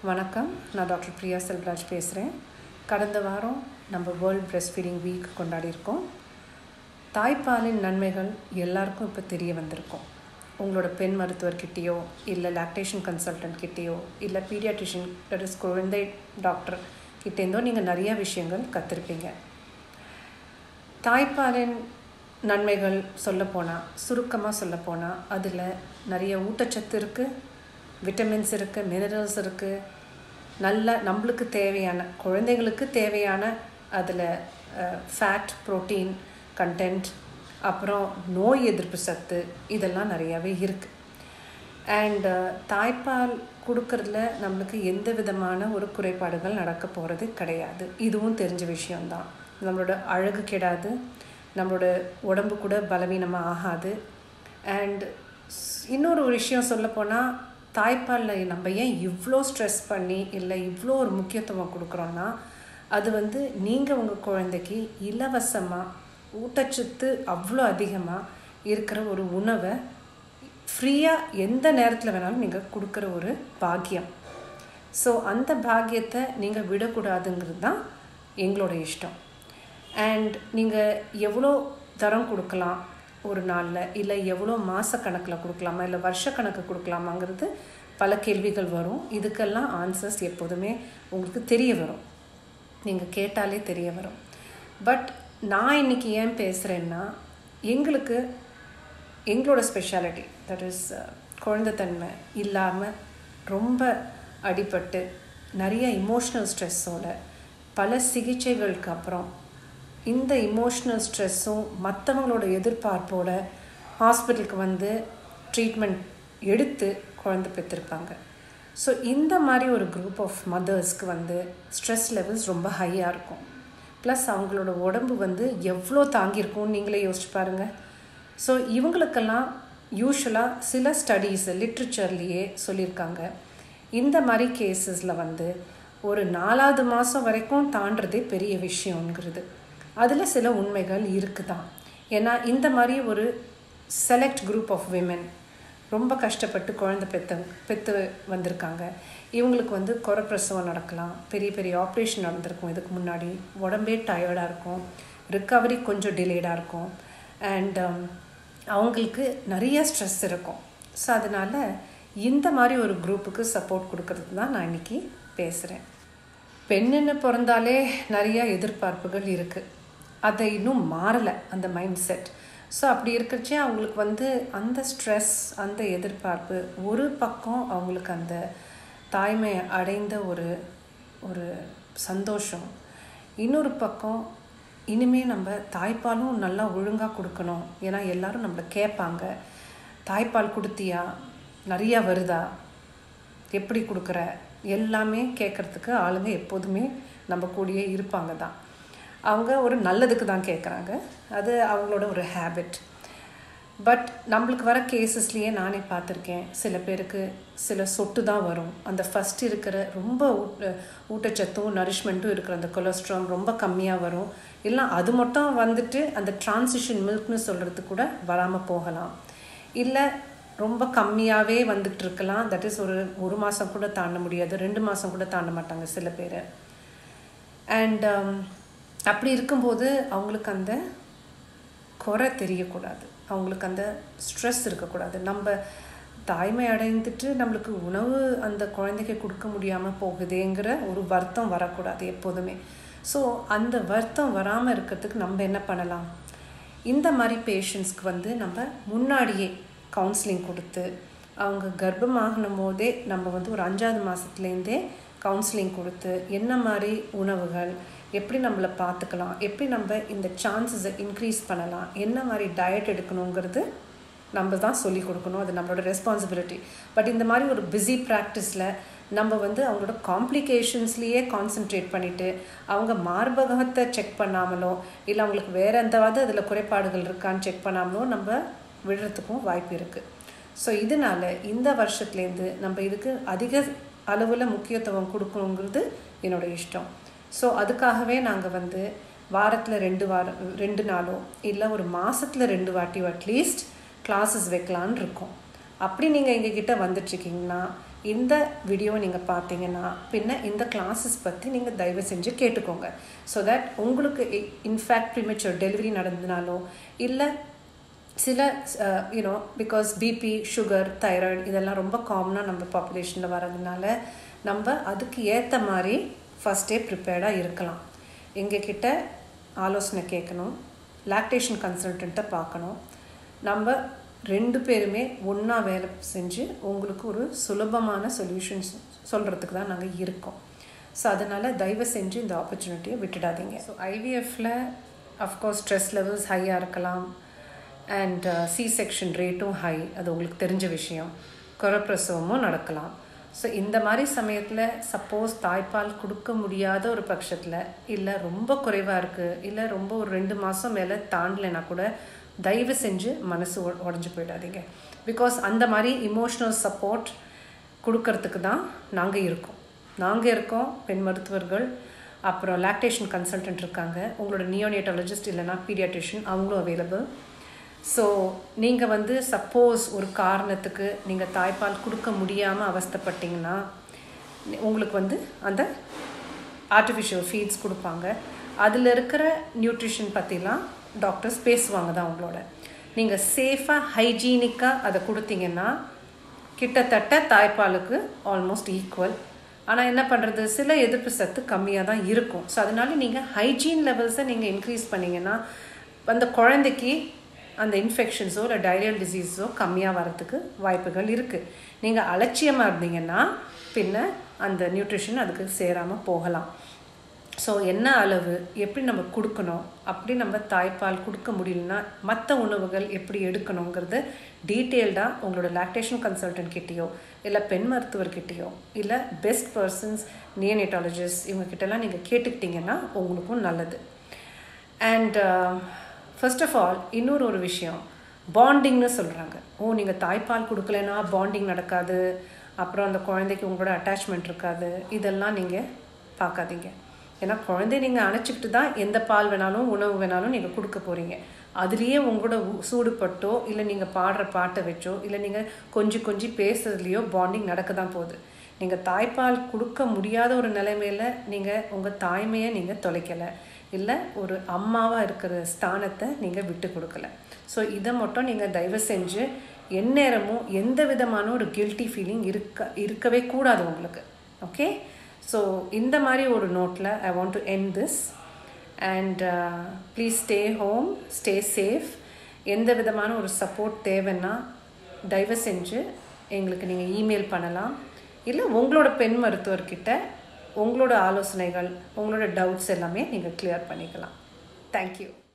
வணக்கம் நான் டாக்டர் பிரியா செல்வராஜ் பேசுகிறேன் கடந்த வாரம் நம்ம வேர்ல்ட் பிரெஸ்ட் ஃபீடிங் வீக் கொண்டாடியிருக்கோம் தாய்ப்பாலின் நன்மைகள் எல்லாருக்கும் இப்போ தெரிய வந்திருக்கும் உங்களோட பெண் மருத்துவர்கிட்டேயோ இல்லை லாக்டேஷன் கன்சல்டன்ட் கிட்டேயோ இல்லை பீடியாட்ரிஷியன் தட் இஸ் குழந்தை டாக்டர் கிட்டேருந்தோ நீங்கள் நிறைய விஷயங்கள் கற்றுருப்பீங்க தாய்ப்பாலின் நன்மைகள் சொல்லப்போனால் சுருக்கமாக சொல்லப்போனால் அதில் நிறைய ஊட்டச்சத்து இருக்குது விட்டமின்ஸ் இருக்குது மினரல்ஸ் இருக்குது நல்ல நம்மளுக்கு தேவையான குழந்தைங்களுக்கு தேவையான அதில் ஃபேட் ப்ரோட்டீன் கண்டென்ட் அப்புறம் நோய் எதிர்ப்பு சத்து இதெல்லாம் நிறையாவே இருக்குது அண்ட் தாய்ப்பால் கொடுக்கறதுல நம்மளுக்கு எந்த விதமான ஒரு குறைபாடுகள் நடக்க போகிறது கிடையாது இதுவும் தெரிஞ்ச விஷயம்தான் நம்மளோட அழகு கெடாது நம்மளோட உடம்பு கூட பலவீனமாக ஆகாது அண்ட் இன்னொரு ஒரு விஷயம் சொல்லப்போனால் தாய்ப்பாலில் நம்ம ஏன் இவ்வளோ ஸ்ட்ரெஸ் பண்ணி இல்லை இவ்வளோ ஒரு முக்கியத்துவம் கொடுக்குறோன்னா அது வந்து நீங்கள் உங்கள் குழந்தைக்கு இலவசமாக ஊட்டச்சத்து அவ்வளோ அதிகமாக இருக்கிற ஒரு உணவை ஃப்ரீயாக எந்த நேரத்தில் வேணாலும் நீங்கள் கொடுக்குற ஒரு பாக்கியம் ஸோ அந்த பாக்கியத்தை நீங்கள் விடக்கூடாதுங்கிறது தான் எங்களோட இஷ்டம் அண்ட் நீங்கள் எவ்வளோ தரம் கொடுக்கலாம் ஒரு நாளில் இல்லை எவ்வளோ மாதக்கணக்கில் கொடுக்கலாமா இல்லை வருஷக்கணக்கு கொடுக்கலாமாங்கிறது பல கேள்விகள் வரும் இதுக்கெல்லாம் ஆன்சர்ஸ் எப்போதுமே உங்களுக்கு தெரிய வரும் நீங்கள் கேட்டாலே தெரிய வரும் பட் நான் இன்றைக்கி ஏன் பேசுகிறேன்னா எங்களுக்கு எங்களோட ஸ்பெஷாலிட்டி தட் இஸ் குழந்தைத்தன்மை இல்லாமல் ரொம்ப அடிபட்டு நிறைய இமோஷ்னல் ஸ்ட்ரெஸ்ஸோட பல சிகிச்சைகளுக்கு அப்புறம் இந்த இமோஷ்னல் ஸ்ட்ரெஸ்ஸும் மற்றவங்களோட எதிர்பார்ப்போட ஹாஸ்பிட்டலுக்கு வந்து ட்ரீட்மெண்ட் எடுத்து குழந்தை பெற்றிருப்பாங்க ஸோ இந்த மாதிரி ஒரு குரூப் ஆஃப் மதர்ஸ்க்கு வந்து ஸ்ட்ரெஸ் லெவல்ஸ் ரொம்ப ஹையாக இருக்கும் ப்ளஸ் அவங்களோட உடம்பு வந்து எவ்வளோ தாங்கியிருக்கும்னு நீங்களே யோசிச்சு பாருங்கள் ஸோ இவங்களுக்கெல்லாம் யூஸ்வலாக சில ஸ்டடீஸ் லிட்ரேச்சர்லேயே சொல்லியிருக்காங்க இந்த மாதிரி கேசஸில் வந்து ஒரு நாலாவது மாதம் வரைக்கும் தாண்டதே பெரிய விஷயங்கிறது அதில் சில உண்மைகள் இருக்குதான் ஏன்னா இந்த மாதிரி ஒரு செலக்ட் குரூப் ஆஃப் விமென் ரொம்ப கஷ்டப்பட்டு குழந்தை பெத்த பெற்று வந்திருக்காங்க இவங்களுக்கு வந்து குறப்பிரசவம் நடக்கலாம் பெரிய பெரிய ஆப்ரேஷன் நடந்திருக்கும் இதுக்கு முன்னாடி உடம்பே டயர்டாக இருக்கும் ரிக்கவரி கொஞ்சம் டிலேடாக இருக்கும் அண்ட் அவங்களுக்கு நிறைய ஸ்ட்ரெஸ் இருக்கும் ஸோ அதனால் இந்த மாதிரி ஒரு குரூப்புக்கு சப்போர்ட் கொடுக்கறது தான் நான் இன்றைக்கி பேசுகிறேன் பெண்ணுன்னு பிறந்தாலே நிறையா எதிர்பார்ப்புகள் இருக்குது அதை இன்னும் மாறலை அந்த மைண்ட் செட் ஸோ அப்படி இருக்கிறச்சே அவங்களுக்கு வந்து அந்த ஸ்ட்ரெஸ் அந்த எதிர்பார்ப்பு ஒரு பக்கம் அவங்களுக்கு அந்த தாய்மை அடைந்த ஒரு ஒரு சந்தோஷம் இன்னொரு பக்கம் இனிமேல் நம்ம தாய்ப்பாலும் நல்லா ஒழுங்காக கொடுக்கணும் ஏன்னா எல்லோரும் நம்மளை கேட்பாங்க தாய்ப்பால் கொடுத்தியா நிறையா வருதா எப்படி கொடுக்குற எல்லாமே கேட்குறதுக்கு ஆளுங்க எப்போதுமே நம்ம கூடயே இருப்பாங்க தான் அவங்க ஒரு நல்லதுக்கு தான் கேட்குறாங்க அது அவங்களோட ஒரு ஹேபிட் பட் நம்மளுக்கு வர கேசஸ்லேயே நானே பார்த்துருக்கேன் சில பேருக்கு சில சொட்டு தான் வரும் அந்த ஃபஸ்ட் இருக்கிற ரொம்ப ஊட்ட ஊட்டச்சத்தும் நரிஷ்மெண்ட்டும் இருக்கிற அந்த கொலஸ்ட்ரால் ரொம்ப கம்மியாக வரும் இல்லை அது மட்டும் வந்துட்டு அந்த டிரான்சிஷன் மில்க்னு சொல்கிறது கூட வராமல் போகலாம் இல்லை ரொம்ப கம்மியாகவே வந்துட்டு இருக்கலாம் தட் இஸ் ஒரு ஒரு மாதம் கூட தாண்ட முடியாது ரெண்டு மாதம் கூட தாண்ட மாட்டாங்க சில பேர் அண்ட் அப்படி இருக்கும்போது அவங்களுக்கு அந்த குறை தெரியக்கூடாது அவங்களுக்கு அந்த ஸ்ட்ரெஸ் இருக்கக்கூடாது நம்ம தாய்மை அடைந்துட்டு நம்மளுக்கு உணவு அந்த குழந்தைக்கு கொடுக்க முடியாமல் போகுதேங்கிற ஒரு வருத்தம் வரக்கூடாது எப்போதுமே ஸோ அந்த வருத்தம் வராமல் இருக்கிறதுக்கு நம்ம என்ன பண்ணலாம் இந்த மாதிரி பேஷண்ட்ஸ்க்கு வந்து நம்ம முன்னாடியே கவுன்சிலிங் கொடுத்து அவங்க கர்ப்பமாகணும் போதே நம்ம வந்து ஒரு அஞ்சாவது மாதத்துலேருந்தே கவுன்சிலிங் கொடுத்து என்ன மாதிரி உணவுகள் எப்படி நம்மளை பார்த்துக்கலாம் எப்படி நம்ம இந்த சான்சஸை இன்க்ரீஸ் பண்ணலாம் என்ன மாதிரி டயட் எடுக்கணுங்கிறது நம்ம தான் சொல்லி கொடுக்கணும் அது நம்மளோட ரெஸ்பான்சிபிலிட்டி பட் இந்த மாதிரி ஒரு பிஸி ப்ராக்டிஸில் நம்ம வந்து அவங்களோட காம்ப்ளிகேஷன்ஸ்லேயே கான்சென்ட்ரேட் பண்ணிவிட்டு அவங்க மார்பகத்தை செக் பண்ணாமலோ இல்லை அவங்களுக்கு வேறு எந்தாவது அதில் குறைபாடுகள் இருக்கான்னு செக் பண்ணாமலோ நம்ம விடுறதுக்கும் வாய்ப்பு இருக்குது ஸோ இதனால் இந்த வருஷத்துலேருந்து நம்ம இதுக்கு அதிக அளவில் முக்கியத்துவம் கொடுக்கணுங்கிறது என்னோடய இஷ்டம் ஸோ அதுக்காகவே நாங்கள் வந்து வாரத்தில் ரெண்டு வாரம் ரெண்டு நாளோ இல்லை ஒரு மாதத்தில் ரெண்டு வாட்டியோ அட்லீஸ்ட் கிளாஸஸ் வைக்கலான்னு இருக்கோம் அப்படி நீங்கள் எங்ககிட்ட வந்துட்டுருக்கீங்கன்னா இந்த வீடியோவை நீங்கள் பார்த்தீங்கன்னா பின்ன இந்த கிளாஸஸ் பற்றி நீங்கள் தயவு செஞ்சு கேட்டுக்கோங்க ஸோ தட் உங்களுக்கு இன்ஃபேக்ட் ப்ரிமெச்சர் டெலிவரி நடந்ததுனாலோ இல்லை சில you know because BP sugar thyroid இதெல்லாம் ரொம்ப காமனாக நம்ம பாப்புலேஷனில் வர்றதுனால நம்ம அதுக்கு ஏற்ற மாதிரி ஃபஸ்ட்டே ப்ரிப்பேர்டாக இருக்கலாம் எங்ககிட்ட ஆலோசனை கேட்கணும் லாக்டேஷன் கன்சல்டண்ட்டை பார்க்கணும் நம்ம ரெண்டு பேருமே ஒன்றா வேலை செஞ்சு உங்களுக்கு ஒரு சுலபமான சொல்யூஷன்ஸ் சொல்கிறதுக்கு தான் நாங்கள் இருக்கோம் ஸோ அதனால் தயவு செஞ்சு இந்த ஆப்பர்ச்சுனிட்டியை விட்டுடாதீங்க ஸோ ஐவிஎஃப்பில் அஃப்கோர்ஸ் ஸ்ட்ரெஸ் லெவல்ஸ் ஹையாக இருக்கலாம் அண்ட் சி செக்ஷன் ரேட்டும் ஹை அது உங்களுக்கு தெரிஞ்ச விஷயம் குறப்பிரசவமும் நடக்கலாம் ஸோ இந்த மாதிரி சமயத்தில் சப்போஸ் தாய்ப்பால் கொடுக்க முடியாத ஒரு பட்சத்தில் இல்லை ரொம்ப குறைவாக இருக்குது இல்லை ரொம்ப ஒரு ரெண்டு மாதம் மேலே தாண்டலைன்னா கூட தயவு செஞ்சு மனசு உடஞ்சி போயிடாதீங்க பிகாஸ் அந்த மாதிரி இமோஷ்னல் சப்போர்ட் கொடுக்கறதுக்கு தான் நாங்கள் இருக்கோம் நாங்கள் இருக்கோம் பெண் மருத்துவர்கள் அப்புறம் லாக்டேஷன் கன்சல்டன்ட் இருக்காங்க உங்களோட நியோனியட்டாலஜிஸ்ட் இல்லைனா பீடியாட்ரிஷியன் அவங்களும் அவைலபிள் ஸோ நீங்கள் வந்து சப்போஸ் ஒரு காரணத்துக்கு நீங்கள் தாய்ப்பால் கொடுக்க முடியாமல் அவஸ்தப்பட்டீங்கன்னா உங்களுக்கு வந்து அந்த ஆர்டிஃபிஷியல் ஃபீட்ஸ் கொடுப்பாங்க அதில் இருக்கிற நியூட்ரிஷன் பற்றிலாம் டாக்டர்ஸ் பேசுவாங்க தான் உங்களோட நீங்கள் சேஃபாக ஹைஜீனிக்காக அதை கொடுத்தீங்கன்னா கிட்டத்தட்ட தாய்ப்பாலுக்கு ஆல்மோஸ்ட் ஈக்குவல் ஆனால் என்ன பண்ணுறது சில எதிர்ப்பு சத்து கம்மியாக தான் இருக்கும் ஸோ அதனால நீங்கள் ஹைஜீன் லெவல்ஸை நீங்கள் இன்க்ரீஸ் பண்ணிங்கன்னா அந்த குழந்தைக்கு அந்த இன்ஃபெக்ஷன்ஸோ இல்லை டைரியல் டிசீஸோ கம்மியாக வரத்துக்கு வாய்ப்புகள் இருக்குது நீங்கள் அலட்சியமாக இருந்தீங்கன்னா பின்ன அந்த நியூட்ரிஷன் அதுக்கு சேராமல் போகலாம் ஸோ என்ன அளவு எப்படி நம்ம கொடுக்கணும் அப்படி நம்ம தாய்ப்பால் கொடுக்க முடியலன்னா மற்ற உணவுகள் எப்படி எடுக்கணுங்கிறது டீட்டெயில்டாக உங்களோட லாக்டேஷன் கன்சல்டன்ட் கிட்டேயோ இல்லை பெண் மருத்துவர்கிட்டயோ இல்லை பெஸ்ட் பர்சன்ஸ் நியனேட்டாலஜிஸ்ட் இவங்ககிட்டலாம் நீங்கள் கேட்டுக்கிட்டிங்கன்னா உங்களுக்கும் நல்லது அண்ட் ஃபர்ஸ்ட் ஆஃப் ஆல் இன்னொரு ஒரு விஷயம் பாண்டிங்னு சொல்கிறாங்க ஓ நீங்கள் தாய்ப்பால் கொடுக்கலனா பாண்டிங் நடக்காது அப்புறம் அந்த குழந்தைக்கு உங்களோட அட்டாச்மெண்ட் இருக்காது இதெல்லாம் நீங்கள் பார்க்காதீங்க ஏன்னா குழந்தைய நீங்கள் அணைச்சிக்கிட்டு தான் எந்த பால் வேணாலும் உணவு வேணாலும் நீங்கள் கொடுக்க போகிறீங்க அதுலேயே உங்களோட சூடுபட்டோ இல்லை நீங்கள் பாடுற பாட்டை வச்சோ இல்லை நீங்கள் கொஞ்சம் கொஞ்சம் பேசுறதுலையோ பாண்டிங் நடக்க தான் போகுது நீங்கள் தாய்ப்பால் கொடுக்க முடியாத ஒரு நிலைமையில் நீங்கள் உங்கள் தாய்மையை நீங்கள் தொலைக்கலை இல்லை ஒரு அம்மாவாக இருக்கிற ஸ்தானத்தை நீங்கள் விட்டு கொடுக்கல ஸோ இதை மட்டும் நீங்கள் தயவு செஞ்சு எந்நேரமும் எந்த விதமான ஒரு கில்ட்டி ஃபீலிங் இருக்க இருக்கவே கூடாது உங்களுக்கு ஓகே ஸோ இந்த மாதிரி ஒரு நோட்டில் I want to end this and please stay home stay safe எந்த விதமான ஒரு சப்போர்ட் தேவைன்னா தயவு செஞ்சு எங்களுக்கு நீங்கள் இமெயில் பண்ணலாம் இல்லை உங்களோட பெண் மருத்துவர்கிட்ட உங்களோட ஆலோசனைகள் உங்களோட டவுட்ஸ் எல்லாமே நீங்கள் கிளியர் பண்ணிக்கலாம் தேங்க்யூ